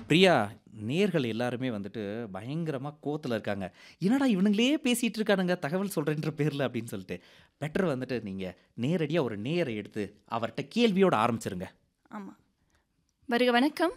பிரியா நேர்கள் எல்லாருமே வந்துட்டு பயங்கரமா கோவத்துல இருக்காங்க. என்னடா இவனுங்களே பேசிட்டு இருக்கானுங்க தகவல் சொல்றேன்ற பேர்ல அப்படின்னு சொல்லிட்டு. பெட்டர் வந்துட்டு நீங்க நேரடியா ஒரு நேயரை எடுத்து அவர்ட்ட கேள்வியோட ஆரம்பிச்சிருங்க. ஆமா. வருக வணக்கம்.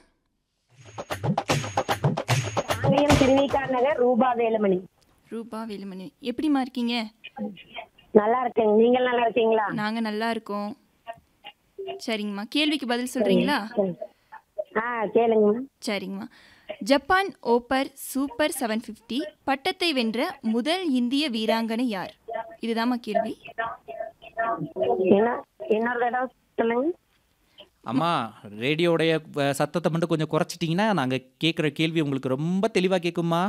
பாளையம் திருவிக்கா நகர் ரூபா வேலுமணி ரூபா வேலுமணி. எப்படிம்மா இருக்கீங்க? நல்லா இருக்கேங்க நீங்கள் நல்லா இருக்கீங்களா நாங்க நல்லா இருக்கோம். சரிங்கம்மா. கேள்விக்கு பதில் சொல்றீங்களா? ஆ கேளுங்க சரிங்கம்மா. ஜப்பான் ஓப்பர் சூப்பர் 750 பட்டத்தை வென்ற முதல் இந்திய வீராங்கனை யார்? இதுதாம்மா கேள்வி. என்ன இன்னொரு தடவை சொல்லுங்க அம்மா ரேடியோடைய அ, சத்தத்தை மட்டும் கொஞ்சம் குறைச்சிட்டிங்கன்னா நாங்க கேட்குற கேள்வி உங்களுக்கு ரொம்ப தெளிவா கேட்குமா?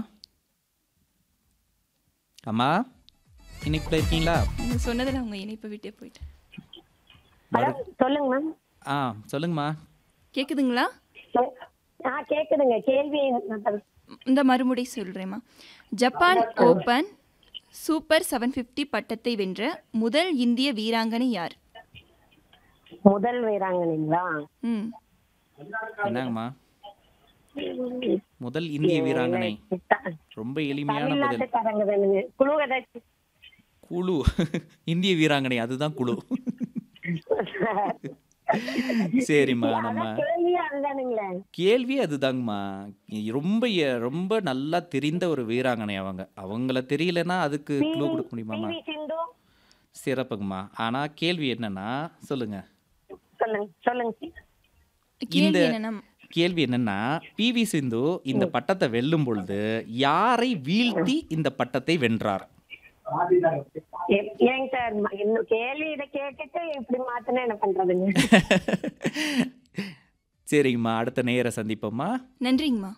அம்மா இன்னைக்குள்ள இருக்கீங்களா? நீங்க சொன்னதுல உங்க இணைப்பை விட்டே போயிட்டு. ஹலோ சொல்லுங்க மேம் ஆ சொல்லுங்கம்மா. கேக்குதுங்களா? சொ- ஆ கேக்குதுங்க கேள்வி நான் ப- இந்த மறுமுறை சொல்றேம்மா. ஜப்பான் ஓபன் சூப்பர் 750 பட்டத்தை வென்ற முதல் இந்திய வீராங்கனை யார்? முதல் வீராங்கனைங்களா ம். என்னங்கம்மா? முதல் இந்திய வீராங்கனை. த- ரொம்ப எளிமையான பதில். தமிழ்நாட்டுக்காரங்க தானுங்க குழு ஏதாச்சும் குழு இந்திய வீராங்கனை அதுதான் குழு. சரிம்மா நம்ம அதான் கேள்வி அதுதானுங்களே கேள்வி அதுதாங்கம்மா ரொம்ப எ- ரொம்ப நல்லா தெரிந்த ஒரு வீராங்கனை அவங்க அவங்கள தெரியலன்னா அதுக்கு க்ளூ கொடுக்க முடியுமாம்மா பிவி சிந்து சிறப்புங்கம்மா ஆனா கேள்வி என்னன்னா சொல்லுங்க சொல்லுங்க சொல்லுங்க கேள்வி இந்த என்னன்னா கேள்வி என்னன்னா பிவி சிந்து இந்த பட்டத்தை வெல்லும் பொழுது யாரை வீழ்த்தி இந்த பட்டத்தை வென்றார் ஏ- ஏங்க சார் ம- இன்னும் கேள்வி இதை கேட்டுட்டு இப்படி மாத்தினா என்ன பண்றதுங்க சரிங்கம்மா அடுத்த நேர சந்திப்போம்மா நன்றிங்கம்மா.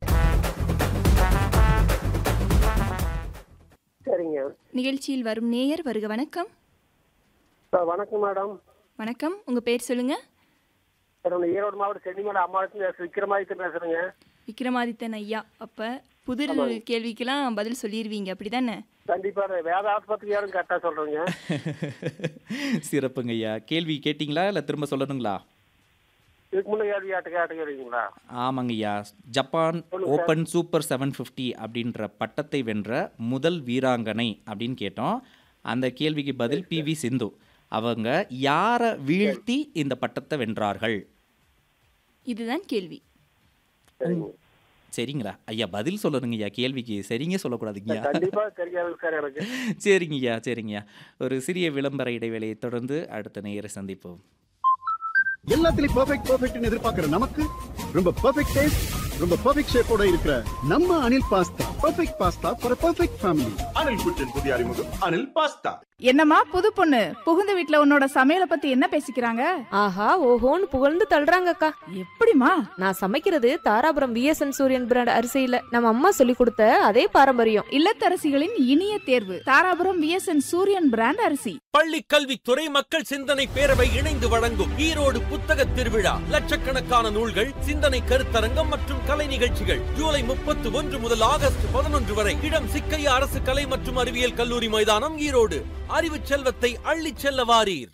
சரிங்க நிகழ்ச்சியில் வரும் நேயர் வருக வணக்கம். ஆ, வணக்கம் மேடம் வணக்கம். உங்க பேர் சொல்லுங்க. மேடம் நான் ஈரோடு மாவட்டம் சென்னிமலை அம்மாவட்டத்தில் விக்ரமாதித்யன் பேசுறேங்க விக்ரமாதித்தன் ஐயா. அப்ப புதிர் கேள்விக்கெல்லாம் பதில் சொல்லிடுவீங்க அப்படிதானே? கண்டிப்பா நான் வேத ஆஸ்பத்திரி யாரும் கரெக்டாக சொல்றேங்க சிறப்புங்க ஐயா கேள்வி கேட்டிங்களா இல்லை திரும்ப சொல்லணுங்களா இதுக்கு முன்னே ஏது கேட்ட கேட்டுக்கிறீங்களா ஆமாங்க ஐயா Japan open super seven fifty அப்படின்ற பட்டத்தை வென்ற முதல் வீராங்கனை அப்படின்னு கேட்டோம் அந்த கேள்விக்கு பதில் பிவி சிந்து அவங்க யாரை வீழ்த்தி இந்த பட்டத்தை வென்றார்கள் இதுதான் கேள்வி. சரிங்களா ஐயா பதில் சொல்லணுங்க ஐயா கேள்விக்கு சரிங்க சொல்லக்கூடாதுங்கய்யா கண்டிப்பா தெரியாது சார் எனக்கு சரிங்கய்யா சரிங்கய்யா ஒரு சிறிய விளம்பர இடைவேளையை தொடர்ந்து அடுத்த நேயரை சந்திப்போம் எல்லாத்துலயும் பெர்ஃபெக்ட் பெர்ஃபெக்ட்னு எதிர்பார்க்கிற நமக்கு ரொம்ப பெர்ஃபெக்ட் டேஸ்ட் ரொம்ப பெர்ஃபெக்ட் ஷேப்போட இருக்கிற நம்ம Anil pasta perfect pasta for perfect family Anil குச்சின் புதிய அறிமுகம் அனில் பாஸ்தா என்னம்மா புது பொண்ணு புகுந்த வீட்ல உன்னோட சமையல பத்தி என்ன பேசிக்கிறாங்க ஆஹா ஓஹோன்னு புகழ்ந்து தள்ளுறாங்கக்கா எப்படிமா நான் சமைக்கிறது தாராபுரம் விஎஸ்என் சூரியன் பிராண்ட் அரிசியில நம்ம அம்மா சொல்லி கொடுத்த அதே பாரம்பரியம் இல்லத்தரசிகளின் இனிய தேர்வு தாராபுரம் விஎஸ்என் சூரியன் பிராண்ட் அரிசி பள்ளி கல்வித்துறை மக்கள் சிந்தனை பேரவை இணைந்து வழங்கும் ஈரோடு புத்தக திருவிழா லட்சக்கணக்கான நூல்கள் சிந்தனை கருத்தரங்கம் மற்றும் கலை நிகழ்ச்சிகள் ஜூலை முப்பத்தி ஒன்று முதல் ஆகஸ்ட் பதினொன்று வரை இடம் சிக்கையா அரசு கலை மற்றும் அறிவியல் கல்லூரி மைதானம் ஈரோடு அறிவு செல்வத்தை அள்ளிச் செல்ல வாரீர்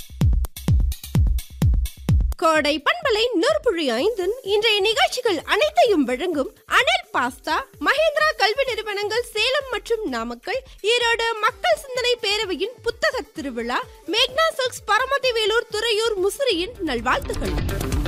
கோடை பண்பலை நூற்புழி ஐந்தின் இன்றைய நிகழ்ச்சிகள் அனைத்தையும் வழங்கும் அனில் பாஸ்தா மகேந்திரா கல்வி நிறுவனங்கள் சேலம் மற்றும் நாமக்கல் ஈரோடு மக்கள் சிந்தனை பேரவையின் புத்தக திருவிழா மேக்னா சில்க்ஸ் பரமதி வேலூர் துறையூர் முசிறியின் நல்வாழ்த்துகள்